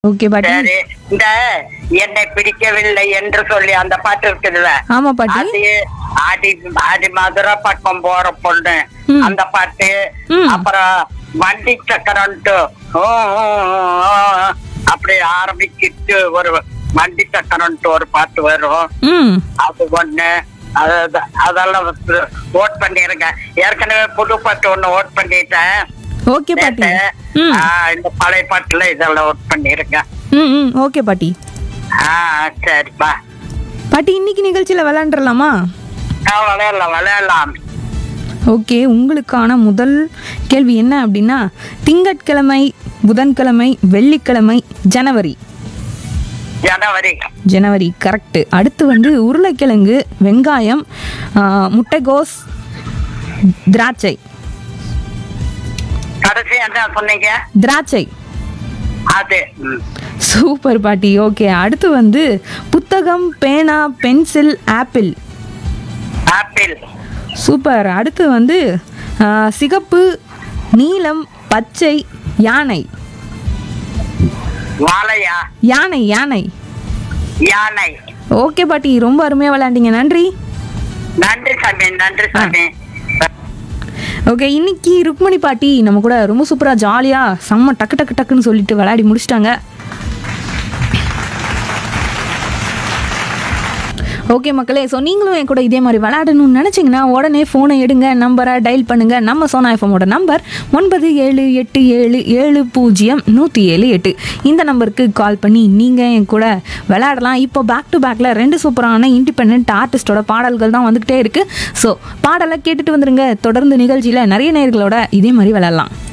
Okay பாட்டி சரி இந்த என்னை பிடிக்கவில்லை என்று சொல்லி அந்த பாட்டு இருக்குதுல்ல ஆமா பாட்டி அது ஆடி ஆடி மதுரை பக்கம் போற பொண்ணு ம். அந்த பாட்டு ம். அப்புறம் வண்டி சக்கரம்ட்டு ஊ, ஊ, ஊ, ஊ, அப்படி ஆரம்பிச்சிட்டு ஒரு வண்டி சக்கரம்ட்டு ஒரு பாட்டு வரும் ம் அது ஒண்ணு அது- அதெல்லாம் ஓட் பண்ணிருக்கேன் ஏற்கனவே புது பாட்டு ஒண்ணு ஓட் பண்ணிட்டேன் ஓகே பாட்டி நேத்து. ம் ஆ, இந்த பழைய பாட்டுல இதெல்லாம் ஓட் பண்ணிருக்கேன் ம் ம் ஓகே பாட்டி ஆ சரிப்பா பாட்டி இன்னைக்கு நிகழ்ச்சியில் விளையாண்டுறலாமா ஆ, விளையாடலாம் விளையாடலாம் ஓகே உங்களுக்கான முதல் கேள்வி என்ன அப்படின்னா திங்கட்கிழமை புதன்கிழமை வெள்ளிக்கிழமை ஜனவரி ஜனவரி ஜனவரி கரெக்டு அடுத்து வந்து உருளைக்கிழங்கு வெங்காயம் ஆ, முட்டைகோஸ் திராட்சை கடைசி என்ன சொன்னீங்க திராட்சை அது ம். சூப்பர் பாட்டி ஓகே அடுத்து வந்து புத்தகம் பேனா பென்சில் ஆப்பிள் ஆப்பிள் சூப்பர் அடுத்து வந்து ஆ, சிகப்பு நீலம் பச்சை யானை வாழையா யானை யானை யானை ஓகே பாட்டி ரொம்ப அருமையாக விளையாண்டீங்க நன்றி நன்றி சாமி நன்றி சாமி ஓகே இன்னைக்கு ருக்மணி பாட்டி நம்ம கூட ரொம்ப சூப்பராக ஜாலியாக செம்ம டக்கு டக்கு டக்குன்னு சொல்லிட்டு விளையாடி முடிச்சிட்டாங்க ஓகே மக்களே ஸோ நீங்களும் என் கூட இதே மாதிரி விளையாடணும்னு நினச்சிங்கன்னா உடனே ஃபோனை எடுங்க நம்பரை டயல் பண்ணுங்க நம்ம சோனா எஃப்எம்மோட நம்பர் ஒன்பது ஏழு எட்டு ஏழு ஏழு பூஜ்ஜியம் நூற்றி ஏழு எட்டு இந்த நம்பருக்கு கால் பண்ணி நீங்கள் என் கூட விளையாடலாம் இப்போ பேக் டு பேக்கில் ரெண்டு சூப்பரான இண்டிபெண்ட் ஆர்டிஸ்டோட பாடல்கள் தான் வந்துக்கிட்டே இருக்குது ஸோ பாடலை கேட்டுட்டு வந்துருங்க தொடர்ந்து நிகழ்ச்சியில் நிறைய நேர்களோட இதே மாதிரி விளையாடலாம்